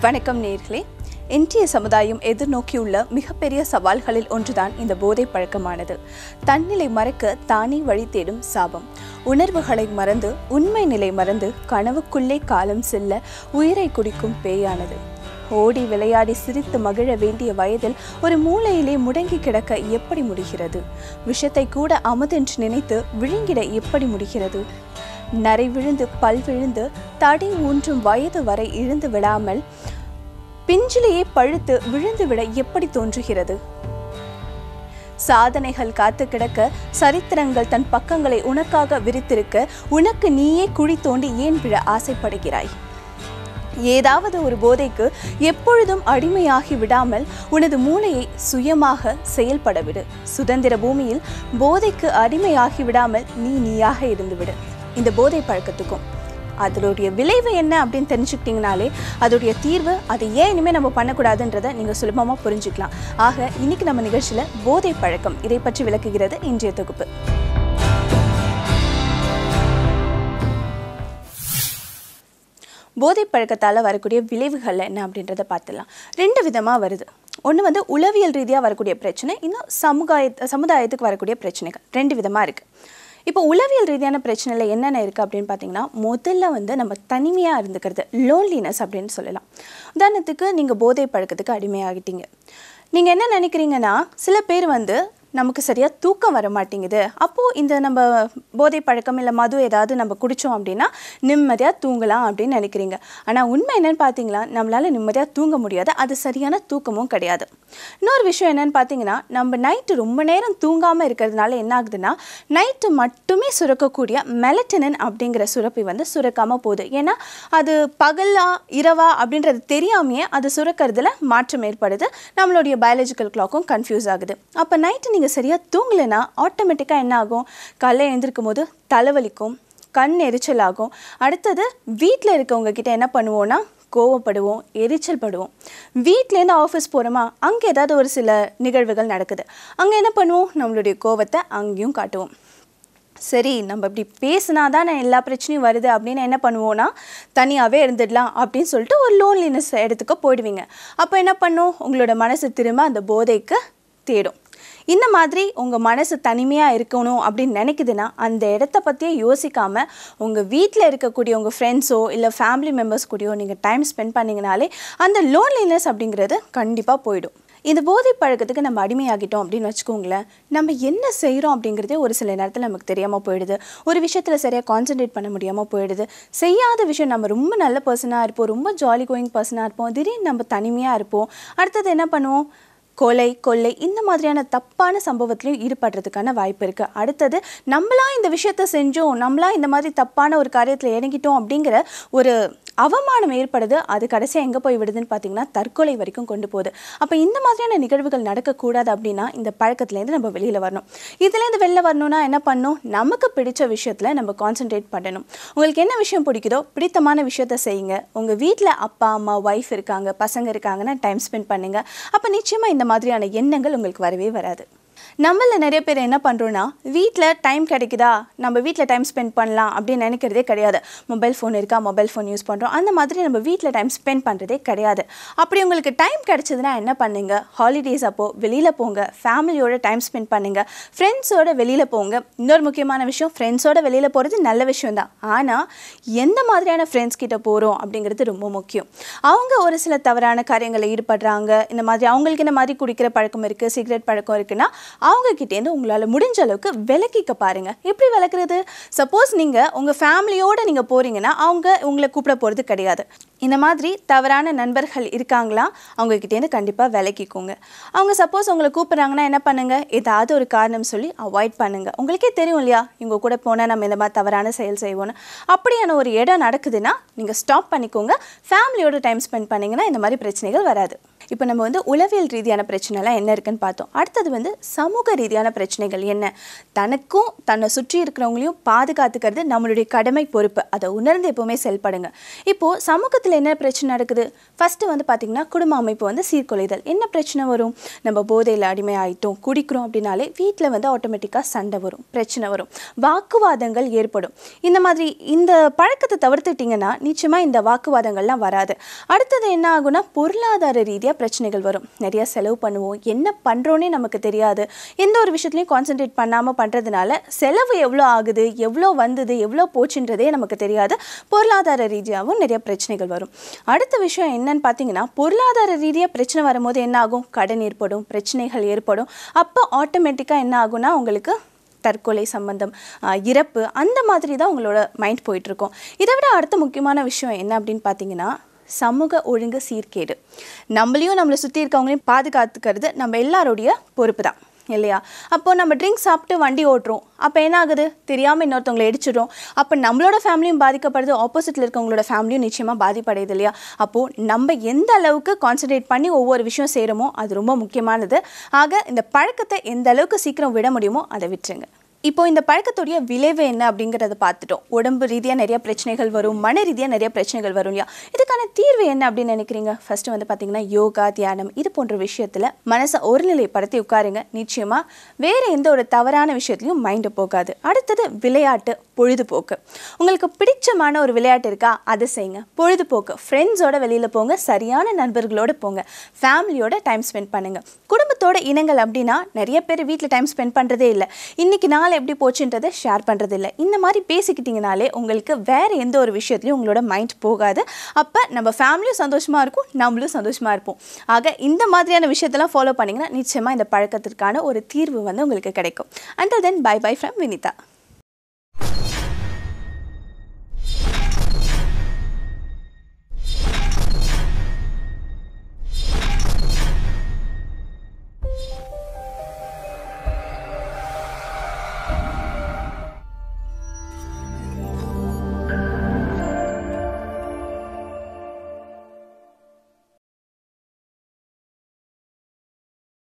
வணக்கம் நேர்களே இன்றைய சமுதாயம் எதிர்நோக்கியுள்ள மிகப்பெரிய சவால்களில் ஒன்றுதான் இந்த போதை பழக்கமானது தன்னிலை மறக்க தானே வழி தேடும் சாபம் உணர்வுகளை மறந்து உண்மை நிலை மறந்து கனவுக்குள்ளே காலம் செல்ல உயிரை குடிக்கும் பேயானது ஓடி விளையாடி சிரித்து மகிழ வேண்டிய வயதில் ஒரு மூலையிலே முடங்கி கிடக்க எப்படி முடிகிறது விஷத்தை கூட அமுதென்று நினைத்து விழுங்கிட எப்படி முடிகிறது நரை விழுந்து பல் விழுந்து தடி ஊன்றும் வயது வரை இழுந்து விடாமல் பிஞ்சிலேயே பழுத்து விழுந்து விட எப்படி தோன்றுகிறது சாதனைகள் காத்து கிடக்க சரித்திரங்கள் தன் பக்கங்களை உனக்காக விரித்திருக்க உனக்கு நீயே குழி தோண்டி ஏன் விழ ஆசைப்படுகிறாய் ஏதாவது ஒரு போதைக்கு எப்பொழுதும் அடிமையாகி விடாமல் உனது மூளையை சுயமாக செயல்பட விடு சுதந்திர பூமியில் போதைக்கு அடிமையாகி விடாமல் நீ நீயாக இருந்துவிடு இந்த போதை பழக்கத்துக்கும் அதனுடைய விளைவு என்ன அப்படின்னு தெரிஞ்சுக்கிட்டீங்கனாலே அதோடைய தீர்வு அதை ஏன் இனிமேல் நம்ம பண்ணக்கூடாதுன்றதை நீங்கள் சுலபமாக புரிஞ்சுக்கலாம் ஆக இன்னைக்கு நம்ம நிகழ்ச்சியில் போதை பழக்கம் இதை பற்றி விளக்குகிறது இன்றைய தொகுப்பு போதை பழக்கத்தால் வரக்கூடிய விளைவுகள் என்ன அப்படின்றத பார்த்துடலாம் ரெண்டு விதமாக வருது ஒன்று வந்து உளவியல் ரீதியாக வரக்கூடிய பிரச்சனை இன்னும் சமுதாய சமுதாயத்துக்கு வரக்கூடிய பிரச்சனைகள் ரெண்டு விதமாக இருக்குது இப்போ உளவியல் ரீதியான பிரச்சனையில் என்னென்ன இருக்குது அப்படின்னு பார்த்தீங்கன்னா முதல்ல வந்து நம்ம தனிமையாக இருந்துக்கிறது லோன்லினஸ் அப்படின்னு சொல்லலாம் உதாரணத்துக்கு நீங்கள் போதை பழக்கத்துக்கு அடிமையாகிட்டீங்க நீங்கள் என்ன நினைக்கிறீங்கன்னா சில பேர் வந்து நமக்கு சரியாக தூக்கம் வர மாட்டேங்குது அப்போது இந்த நம்ம போதை பழக்கம் இல்லை மது ஏதாவது நம்ம குடித்தோம் அப்படின்னா நிம்மதியாக தூங்கலாம் அப்படின்னு நினைக்கிறீங்க ஆனால் உண்மை என்னன்னு பார்த்தீங்களா நம்மளால் நிம்மதியாக தூங்க முடியாது அது சரியான தூக்கமும் கிடையாது இன்னொரு விஷயம் என்னன்னு பார்த்தீங்கன்னா நம்ம நைட்டு ரொம்ப நேரம் தூங்காமல் இருக்கிறதுனால என்ன ஆகுதுன்னா நைட்டு மட்டுமே சுரக்கக்கூடிய மெலட்டனின் அப்படிங்கிற சுரப்பி வந்து சுரக்காமல் போகுது ஏன்னா அது பகலா இரவா அப்படின்றது தெரியாமையே அது சுரக்கிறதுல மாற்றம் ஏற்படுது நம்மளுடைய பயாலஜிக்கல் கிளாக்கும் கன்ஃபியூஸ் ஆகுது அப்போ நைட்டு நீங்கள் சரியாக தூங்கலைன்னா ஆட்டோமேட்டிக்காக என்ன ஆகும் காலையில் எழுந்திருக்கும் போது தலைவலிக்கும் கண் எரிச்சல் ஆகும் அடுத்தது வீட்டில் இருக்கவங்க கிட்ட என்ன பண்ணுவோன்னா கோவப்படுவோம் எரிச்சல் படுவோம் வீட்டிலேருந்து ஆஃபீஸ் போகிறோமா அங்கே ஏதாவது ஒரு சில நிகழ்வுகள் நடக்குது அங்கே என்ன பண்ணுவோம் நம்மளுடைய கோவத்தை அங்கேயும் காட்டுவோம் சரி நம்ம இப்படி பேசினா தான் எல்லா பிரச்சனையும் வருது அப்படின்னு என்ன பண்ணுவோன்னா தனியாகவே இருந்துடலாம் அப்படின்னு சொல்லிட்டு ஒரு லோன்லினஸ் இடத்துக்கு போயிடுவீங்க அப்போ என்ன பண்ணும் உங்களோட மனசு திரும்ப அந்த போதைக்கு தேடும் இந்த மாதிரி உங்கள் மனசு தனிமையாக இருக்கணும் அப்படின்னு நினைக்குதுன்னா அந்த இடத்த பற்றியே யோசிக்காமல் உங்கள் வீட்டில் இருக்கக்கூடிய உங்கள் ஃப்ரெண்ட்ஸோ இல்லை ஃபேமிலி மெம்பர்ஸ் கூடயோ நீங்கள் டைம் ஸ்பெண்ட் பண்ணிங்கனாலே அந்த லோன்லினஸ் அப்படிங்கிறது கண்டிப்பாக போயிடும் இந்த போதை பழக்கத்துக்கு நம்ம அடிமையாகிட்டோம் அப்படின்னு வச்சுக்கோங்களேன் நம்ம என்ன செய்கிறோம் அப்படிங்கிறதே ஒரு சில நேரத்தில் நமக்கு தெரியாமல் போயிடுது ஒரு விஷயத்தில் சரியாக கான்சென்ட்ரேட் பண்ண முடியாமல் போயிடுது செய்யாத விஷயம் நம்ம ரொம்ப நல்ல பர்சனாக இருப்போம் ரொம்ப ஜாலி கோயிங் பர்சனாக இருப்போம் திடீர்னு நம்ம தனிமையாக இருப்போம் அடுத்தது என்ன பண்ணுவோம் கொலை கொள்ளை இந்த மாதிரியான தப்பான சம்பவத்திலையும் ஈடுபடுறதுக்கான வாய்ப்பு இருக்குது அடுத்தது நம்மளா இந்த விஷயத்த செஞ்சோம் நம்மளா இந்த மாதிரி தப்பான ஒரு காரியத்தில் இறங்கிட்டோம் அப்படிங்கிற ஒரு அவமானம் ஏற்படுது அது கடைசியாக எங்கே போய் விடுதுன்னு பார்த்தீங்கன்னா தற்கொலை வரைக்கும் கொண்டு போகுது அப்போ இந்த மாதிரியான நிகழ்வுகள் நடக்கக்கூடாது அப்படின்னா இந்த பழக்கத்துலேருந்து நம்ம வெளியில் வரணும் இதுலேருந்து வெளில வரணும்னா என்ன பண்ணணும் நமக்கு பிடிச்ச விஷயத்தில் நம்ம கான்சென்ட்ரேட் பண்ணணும் உங்களுக்கு என்ன விஷயம் பிடிக்குதோ பிடித்தமான விஷயத்த செய்யுங்க உங்கள் வீட்டில் அப்பா அம்மா ஒய்ஃப் இருக்காங்க பசங்க இருக்காங்கன்னா டைம் ஸ்பெண்ட் பண்ணுங்கள் அப்போ நிச்சயமாக இந்த மாதிரியான எண்ணங்கள் உங்களுக்கு வரவே வராது நம்மள நிறைய பேர் என்ன பண்ணுறோன்னா வீட்டில் டைம் கிடைக்குதா நம்ம வீட்டில் டைம் ஸ்பெண்ட் பண்ணலாம் அப்படின்னு நினைக்கிறதே கிடையாது மொபைல் ஃபோன் இருக்கா மொபைல் ஃபோன் யூஸ் பண்ணுறோம் அந்த மாதிரி நம்ம வீட்டில் டைம் ஸ்பெண்ட் பண்ணுறதே கிடையாது அப்படி உங்களுக்கு டைம் கிடைச்சதுன்னா என்ன பண்ணுங்க ஹாலிடேஸ் அப்போது வெளியில் போங்க ஃபேமிலியோட டைம் ஸ்பெண்ட் பண்ணுங்க ஃப்ரெண்ட்ஸோட வெளியில் போங்க இன்னொரு முக்கியமான விஷயம் ஃப்ரெண்ட்ஸோட வெளியில் போகிறது நல்ல விஷயம் தான் ஆனால் எந்த மாதிரியான ஃப்ரெண்ட்ஸ் கிட்ட போகிறோம் அப்படிங்கிறது ரொம்ப முக்கியம் அவங்க ஒரு சில தவறான காரியங்களில் ஈடுபடுறாங்க இந்த மாதிரி அவங்களுக்கு இந்த மாதிரி குடிக்கிற பழக்கம் இருக்குது சிகரெட் பழக்கம் இருக்குன்னா அவங்க கிட்டேருந்து உங்களால் முடிஞ்ச அளவுக்கு விலக்கிக்க பாருங்கள் எப்படி விளக்குறது சப்போஸ் நீங்கள் உங்கள் ஃபேமிலியோடு நீங்கள் போகிறீங்கன்னா அவங்க உங்களை கூப்பிட போகிறது கிடையாது இந்த மாதிரி தவறான நண்பர்கள் இருக்காங்களா அவங்க கிட்டேருந்து கண்டிப்பாக விலக்கிக்கோங்க அவங்க சப்போஸ் உங்களை கூப்பிட்றாங்கன்னா என்ன பண்ணுங்கள் ஏதாவது ஒரு காரணம் சொல்லி அவாய்ட் பண்ணுங்கள் உங்களுக்கே தெரியும் இல்லையா இவங்க கூட போனால் நம்ம இந்த மாதிரி தவறான செயல் செய்வோன்னு அப்படியான ஒரு இடம் நடக்குதுன்னா நீங்கள் ஸ்டாப் பண்ணிக்கோங்க ஃபேமிலியோட டைம் ஸ்பெண்ட் பண்ணிங்கன்னா இந்த மாதிரி பிரச்சனைகள் வராது இப்போ நம்ம வந்து உளவியல் ரீதியான பிரச்சனைலாம் என்ன இருக்குன்னு பார்த்தோம் அடுத்தது வந்து சமூக ரீதியான பிரச்சனைகள் என்ன தனக்கும் தன்னை சுற்றி இருக்கிறவங்களையும் பாதுகாத்துக்கிறது நம்மளுடைய கடமை பொறுப்பு அதை உணர்ந்து எப்போவுமே செயல்படுங்க இப்போது சமூகத்தில் என்ன பிரச்சனை நடக்குது ஃபஸ்ட்டு வந்து பார்த்திங்கன்னா குடும்ப அமைப்பு வந்து சீர்குலைதல் என்ன பிரச்சனை வரும் நம்ம போதையில் அடிமை ஆயிட்டோம் குடிக்கிறோம் அப்படின்னாலே வீட்டில் வந்து ஆட்டோமேட்டிக்காக சண்டை வரும் பிரச்சனை வரும் வாக்குவாதங்கள் ஏற்படும் இந்த மாதிரி இந்த பழக்கத்தை தவிர்த்துட்டிங்கன்னா நிச்சயமாக இந்த வாக்குவாதங்கள்லாம் வராது அடுத்தது என்ன ஆகும்னா பொருளாதார ரீதியாக பிரச்சனைகள் வரும் நிறைய செலவு பண்ணுவோம் என்ன பண்ணுறோன்னே நமக்கு தெரியாது எந்த ஒரு விஷயத்துலையும் கான்சென்ட்ரேட் பண்ணாமல் பண்ணுறதுனால செலவு எவ்வளோ ஆகுது எவ்வளோ வந்தது எவ்வளோ போச்சுன்றதே நமக்கு தெரியாது பொருளாதார ரீதியாகவும் நிறைய பிரச்சனைகள் வரும் அடுத்த விஷயம் என்னன்னு பார்த்தீங்கன்னா பொருளாதார ரீதியாக பிரச்சனை வரும்போது என்ன ஆகும் கடன் ஏற்படும் பிரச்சனைகள் ஏற்படும் அப்போ ஆட்டோமேட்டிக்காக என்ன ஆகும்னா உங்களுக்கு தற்கொலை சம்பந்தம் ஆஹ், இறப்பு அந்த மாதிரி தான் உங்களோட மைண்ட் போயிட்டுருக்கும் இதை விட அடுத்த முக்கியமான விஷயம் என்ன அப்படின்னு பார்த்தீங்கன்னா சமூக ஒழுங்கு சீர்கேடு நம்மளையும் நம்மளை சுற்றி இருக்கவங்களையும் பாதுகாத்துக்கிறது நம்ம எல்லாருடைய பொறுப்பு தான் இல்லையா அப்போ நம்ம ட்ரிங்க் சாப்பிட்டு வண்டி ஓட்டுறோம் அப்போ என்ன ஆகுது தெரியாமல் இன்னொருத்தவங்களை இடிச்சிடும் அப்போ நம்மளோட ஃபேமிலியும் பாதிக்கப்படுது ஆப்போசிட்டில் இருக்கவங்களோட ஃபேமிலியும் நிச்சயமாக பாதிப்படையுது இல்லையா அப்போது நம்ம எந்த அளவுக்கு கான்சன்ட்ரேட் பண்ணி ஒவ்வொரு விஷயம் செய்கிறோமோ அது ரொம்ப முக்கியமானது ஆக இந்த பழக்கத்தை எந்த அளவுக்கு சீக்கிரம் விட முடியுமோ அதை விட்டுருங்க இப்போ இந்த பழக்கத்துடைய விளைவு என்ன அப்படிங்கிறத பார்த்துட்டோம் உடம்பு ரீதியாக நிறைய பிரச்சனைகள் வரும் மன ரீதியாக நிறைய பிரச்சனைகள் வரும் இல்லையா இதுக்கான தீர்வு என்ன அப்படின்னு நினைக்கிறீங்க ஃபர்ஸ்ட் வந்து பார்த்தீங்கன்னா யோகா தியானம் இது போன்ற விஷயத்தில் மனசை ஒருநிலைப்படுத்தி உட்காருங்க நிச்சயமாக வேறு எந்த ஒரு தவறான விஷயத்துலையும் மைண்டு போகாது அடுத்தது விளையாட்டு பொழுதுபோக்கு உங்களுக்கு பிடிச்சமான ஒரு விளையாட்டு இருக்கா அதை செய்யுங்க பொழுதுபோக்கு ஃப்ரெண்ட்ஸோட வெளியில் போங்க சரியான நண்பர்களோட போங்க ஃபேமிலியோட டைம் ஸ்பெண்ட் பண்ணுங்க குடும்பத்தோட இனங்கள் அப்படின்னா நிறைய பேர் வீட்டில் டைம் ஸ்பெண்ட் பண்ணுறதே இல்லை இன்னைக்கு நாள் எப்படி போச்சுன்றதை ஷேர் பண்ணுறது இல்லை இந்த மாதிரி பேசிக்கிட்டிங்கனாலே உங்களுக்கு வேறு எந்த ஒரு விஷயத்துலையும் உங்களோட மைண்ட் போகாது அப்போ நம்ம ஃபேமிலியும் சந்தோஷமாக இருக்கும் நம்மளும் சந்தோஷமாக இருப்போம் ஆக இந்த மாதிரியான விஷயத்தெல்லாம் ஃபாலோ பண்ணிங்கன்னா நிச்சயமாக இந்த பழக்கத்திற்கான ஒரு தீர்வு வந்து உங்களுக்கு கிடைக்கும் until then bye bye from Vinitha